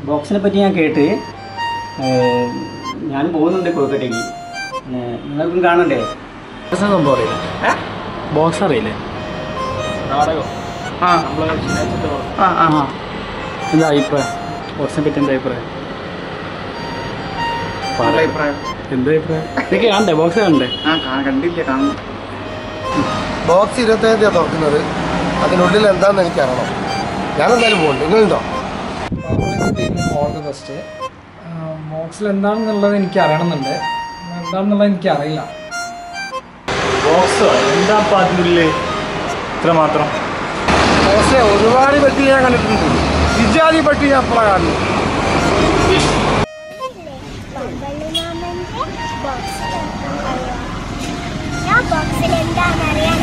ബോക്സിനെ പറ്റി ഞാൻ കേട്ട് ഏഹ്, ഞാൻ പോകുന്നുണ്ട് കോഴിക്കോട്ടേക്ക് പിന്നെ നിങ്ങൾക്കും കാണണ്ടേ ബോക്സ് സംഭവം അറിയില്ലേ ബോക്സ് അറിയില്ലേ നാടകം ആ നമ്മളെ ശനിയാഴ്ചത്തെ ആ ആ ആ എന്താ അഭിപ്രായം ബോക്സിനെ പറ്റി എന്താ അഭിപ്രായം നല്ല അഭിപ്രായം എന്താ അഭിപ്രായം ഇതൊക്കെ കാണണ്ടേ ബോക്സ് കാണണ്ടേ ആ കാ- കണ്ടില്ല കാണണം ബോക്സ് ഇരുപത്തേഴാം തീയതി തുറക്കുന്നത് അതിനുള്ളിൽ എന്താണെന്ന് എനിക്ക് അറിയണം ഞാനെന്തായാലും പോകുന്നുണ്ട് നിങ്ങളുണ്ടോ ഓൾ ദി ബെസ്റ്റ് ബോക്സിൽ എന്താണെന്നുള്ളത് എനിക്ക് അറിയണമെന്നുണ്ട് എന്താണെന്നുള്ളത് എനിക്ക് അറിയില്ല ബോക്സോ എന്താ അപ്പം അതിനുള്ളിൽ ഇത്ര മാത്രം ബോക്സെ ഒരുപാട് പെട്ടി ഞാൻ കണ്ടിട്ടുണ്ട് ഇജാതി പെട്ടി ഞാൻ എപ്പോഴാണ് കാണുന്നത് ഞാൻ ബോക്സിൽ എന്താണെന്നറിയാൻ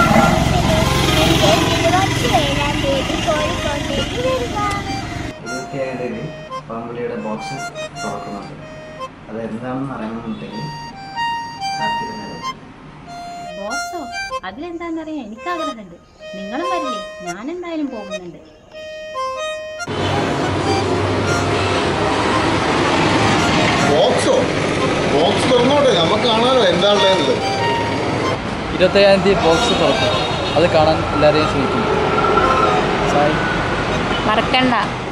ഇരുപത്തിയേഴാം തീയതി കോഴിക്കോട്ടേക്ക് വരിക ഇരുപത്തിയേഴിൽ പാമ്പുലിയുടെ ബോക്സ് തുറക്കുന്നുണ്ട് അത് എന്താണെന്ന് അറിയണമെന്നുണ്ടെങ്കിൽ കാത്തിരുന്നത് ബോക്സോ അതിലെന്താണെന്നറിയാൻ എനിക്ക് ആഗ്രഹമുണ്ട് നിങ്ങളും വരില്ലേ ഞാൻ എന്തായാലും പോകുന്നുണ്ട് ബോക്സോ ബോക്സ് തുറന്നോട്ടെ നമുക്ക് കാണാലോ എന്താണുള്ളത് ഇരുപത്തയ്യാം തീയതി ബോക്സ് തുറക്കും അത് കാണാൻ എല്ലാവരെയും ശ്രമിക്കുന്നു മറക്കണ്ട